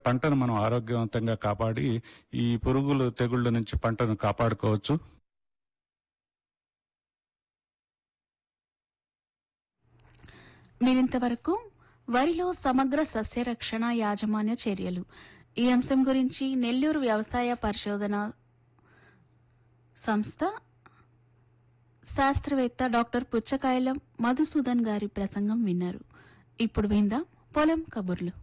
పంటను మనం ఆరోగ్యవంతంగా కాపాడి ఈ పురుగులు తెగుళ్ళ నుంచి పంటను కాపాడుకోవచ్చు మీరింతవరకు వరిలో సమగ్ర సస్యరక్షణ యాజమాన్య చర్యలు ఈ అంశం గురించి నెల్లూరు వ్యవసాయ పరిశోధన సంస్థ శాస్త్రవేత్త డాక్టర్ పుచ్చకాయలం మధుసూదన్ గారి ప్రసంగం విన్నారు ఇప్పుడు విందాం పొలం కబుర్లు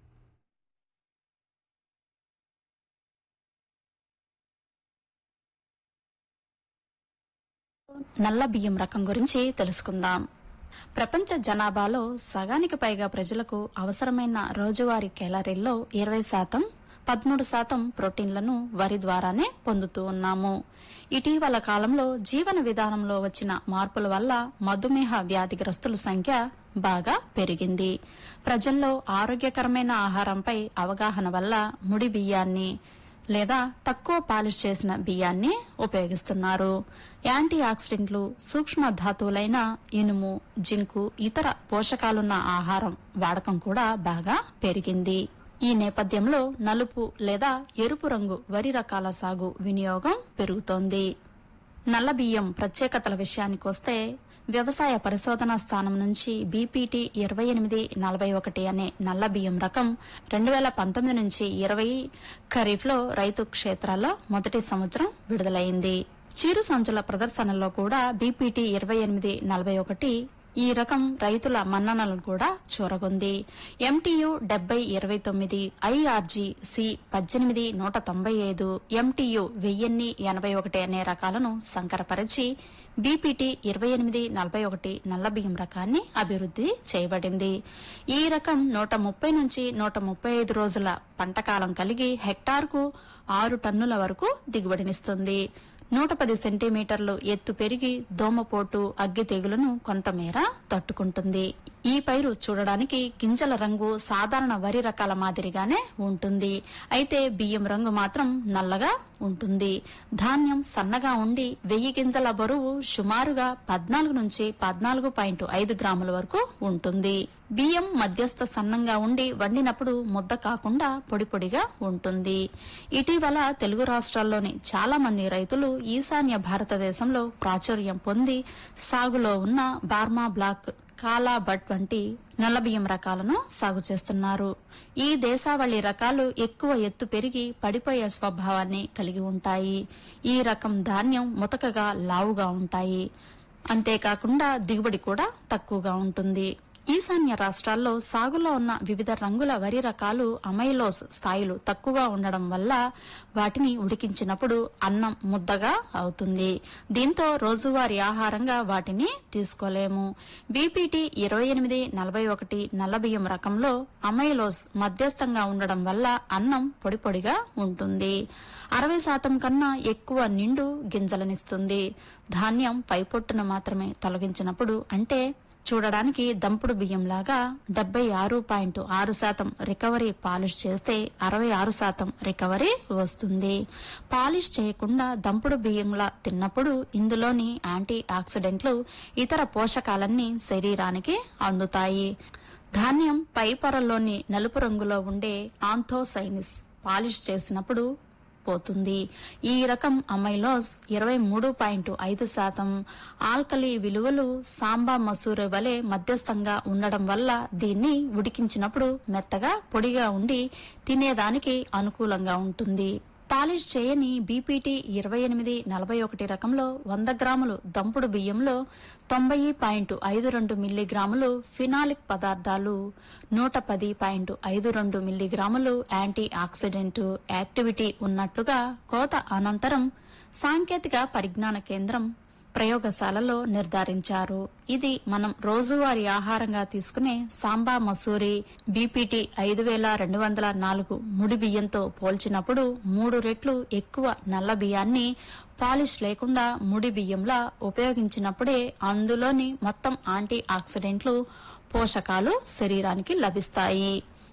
నల్ల బియ్యం రకం గురించి తెలుసుకుందాం ప్రపంచ జనాభాలో సగానికి పైగా ప్రజలకు అవసరమైన రోజువారీ క్యాలరీల్లో ఇరవై శాతం పదమూడు శాతం ప్రోటీన్లను వరి ద్వారానే పొందుతూ ఉన్నాము ఇటీవల కాలంలో జీవన విధానంలో వచ్చిన మార్పుల వల్ల మధుమేహ వ్యాధిగ్రస్తుల సంఖ్య బాగా పెరిగింది ప్రజల్లో ఆరోగ్యకరమైన ఆహారంపై అవగాహన వల్ల ముడి బియ్యాన్ని లేదా తక్కువ పాలిష్ చేసిన బియ్యాన్ని ఉపయోగిస్తున్నారు యాంటీ ఆక్సిడెంట్లు సూక్ష్మ ధాతువులైన ఇనుము జింకు ఇతర పోషకాలున్న ఆహారం వాడకం కూడా బాగా పెరిగింది ఈ నేపథ్యంలో నలుపు లేదా ఎరుపు రంగు వరి రకాల సాగు వినియోగం పెరుగుతోంది నల్ల బియ్యం ప్రత్యేకతల విషయానికొస్తే వ్యవసాయ పరిశోధనా స్థానం నుంచి బీపీటీ ఇరవై ఎనిమిది నలభై ఒకటి అనే నల్ల బియ్యం రకం రెండు వేల పంతొమ్మిది నుంచి ఇరవై ఖరీఫ్లో రైతు క్షేత్రాల్లో మొదటి సంవత్సరం విడుదలైంది చిరు సంచుల ప్రదర్శనలో కూడా బీపీటీ ఇరవై ఎనిమిది నలభై ఒకటి ఈ రకం రైతుల మన్ననలను కూడా చూరగొంది ఎంటీయు డెబ్బై ఇరవై తొమ్మిది ఐఆర్జీ సి పద్దెనిమిది నూట తొంభై ఐదు ఎంటీయు వెయ్యిన్ని ఎనభై ఒకటి అనే రకాలను సంకరపరిచి బీపీటీ ఇరవై ఎనిమిది నలభై ఒకటి నల్ల బియ్యం రకాన్ని అభివృద్ధి చేయబడింది ఈ రకం నూట ముప్పై నుంచి నూట ముప్పై ఐదు రోజుల పంటకాలం కలిగి హెక్టార్కు ఆరు టన్నుల వరకు దిగుబడినిస్తుంది నూట పది సెంటీమీటర్లు ఎత్తు పెరిగి దోమపోటు అగ్గి తెగులను కొంతమేర తట్టుకుంటుంది ఈ పైరు చూడడానికి గింజల రంగు సాధారణ వరి రకాల మాదిరిగానే ఉంటుంది అయితే బియ్యం రంగు మాత్రం నల్లగా ఉంటుంది ధాన్యం సన్నగా ఉండి వెయ్యి గింజల బరువు సుమారుగా పద్నాలుగు నుంచి పద్నాలుగు పాయింట్ ఐదు గ్రాముల వరకు ఉంటుంది బియ్యం మధ్యస్థ సన్నంగా ఉండి వండినప్పుడు ముద్ద కాకుండా పొడి పొడిగా ఉంటుంది ఇటీవల తెలుగు రాష్ట్రాల్లోని చాలా మంది రైతులు ఈశాన్య భారతదేశంలో ప్రాచుర్యం పొంది సాగులో ఉన్న బార్మా బ్లాక్ కాలా బట్ వంటి నల్ల బియ్యం రకాలను సాగు చేస్తున్నారు ఈ దేశావళి రకాలు ఎక్కువ ఎత్తు పెరిగి పడిపోయే స్వభావాన్ని కలిగి ఉంటాయి ఈ రకం ధాన్యం ముతకగా లావుగా ఉంటాయి అంతేకాకుండా దిగుబడి కూడా తక్కువగా ఉంటుంది ఈశాన్య రాష్ట్రాల్లో సాగులో ఉన్న వివిధ రంగుల వరి రకాలు అమైలోస్ స్థాయిలు తక్కువగా ఉండడం వల్ల వాటిని ఉడికించినప్పుడు అన్నం ముద్దగా అవుతుంది దీంతో రోజువారీ ఆహారంగా వాటిని తీసుకోలేము బీపీటీ ఇరవై ఎనిమిది నలభై ఒకటి నల్లబియ్యం రకంలో అమైలోస్ మధ్యస్థంగా ఉండడం వల్ల అన్నం పొడి పొడిగా ఉంటుంది అరవై శాతం కన్నా ఎక్కువ నిండు గింజలనిస్తుంది ధాన్యం పైపొట్టును మాత్రమే తొలగించినప్పుడు అంటే చూడడానికి దంపుడు బియ్యంలాగా డెబ్బై ఆరు పాయింట్ ఆరు శాతం రికవరీ పాలిష్ చేస్తే అరవై ఆరు శాతం రికవరీ వస్తుంది పాలిష్ చేయకుండా దంపుడు బియ్యంలా తిన్నప్పుడు ఇందులోని యాంటీ ఆక్సిడెంట్లు ఇతర పోషకాలన్నీ శరీరానికి అందుతాయి ధాన్యం పై పొరల్లోని నలుపు రంగులో ఉండే ఆంథోసైనిస్ పాలిష్ చేసినప్పుడు పోతుంది ఈ రకం అమైలోస్ ఇరవై మూడు పాయింట్ ఐదు శాతం ఆల్కలి విలువలు సాంబా మసూరు వలె మధ్యస్థంగా ఉండడం వల్ల దీన్ని ఉడికించినప్పుడు మెత్తగా పొడిగా ఉండి తినేదానికి అనుకూలంగా ఉంటుంది పాలిష్ చేయని బీపీటీ ఇరవై ఎనిమిది నలభై ఒకటి రకంలో వంద గ్రాములు దంపుడు బియ్యంలో తొంభై పాయింట్ ఐదు రెండు మిల్లీగ్రాములు ఫినాలిక్ పదార్థాలు నూట పది పాయింట్ ఐదు రెండు మిల్లీగ్రాములు యాంటీ ఆక్సిడెంట్ యాక్టివిటీ ఉన్నట్లుగా కోత అనంతరం సాంకేతిక పరిజ్ఞాన కేంద్రం ప్రయోగశాలలో నిర్ధారించారు ఇది మనం రోజువారీ ఆహారంగా తీసుకునే సాంబా మసూరి బీపీటీ ఐదు వేల రెండు వందల నాలుగు ముడి బియ్యంతో పోల్చినప్పుడు మూడు రెట్లు ఎక్కువ నల్ల బియ్యాన్ని పాలిష్ లేకుండా ముడి బియ్యంలా ఉపయోగించినప్పుడే అందులోని మొత్తం యాంటీ ఆక్సిడెంట్లు పోషకాలు శరీరానికి లభిస్తాయి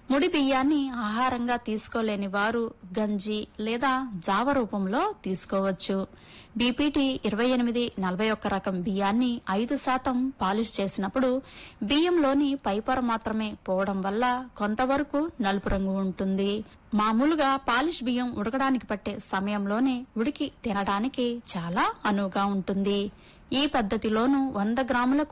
ముడి బియ్యాన్ని ఆహారంగా తీసుకోలేని వారు గంజి లేదా జావ రూపంలో తీసుకోవచ్చు బీపీటీ ఇరవై ఎనిమిది నలభై ఒక్క రకం బియ్యాన్ని ఐదు శాతం పాలిష్ చేసినప్పుడు బియ్యంలోని పైపొర మాత్రమే పోవడం వల్ల కొంతవరకు నలుపు రంగు ఉంటుంది మామూలుగా పాలిష్ బియ్యం ఉడకడానికి పట్టే సమయంలోనే ఉడికి తినడానికి చాలా అనువుగా ఉంటుంది ఈ పద్ధతిలోనూ వంద గ్రాములకు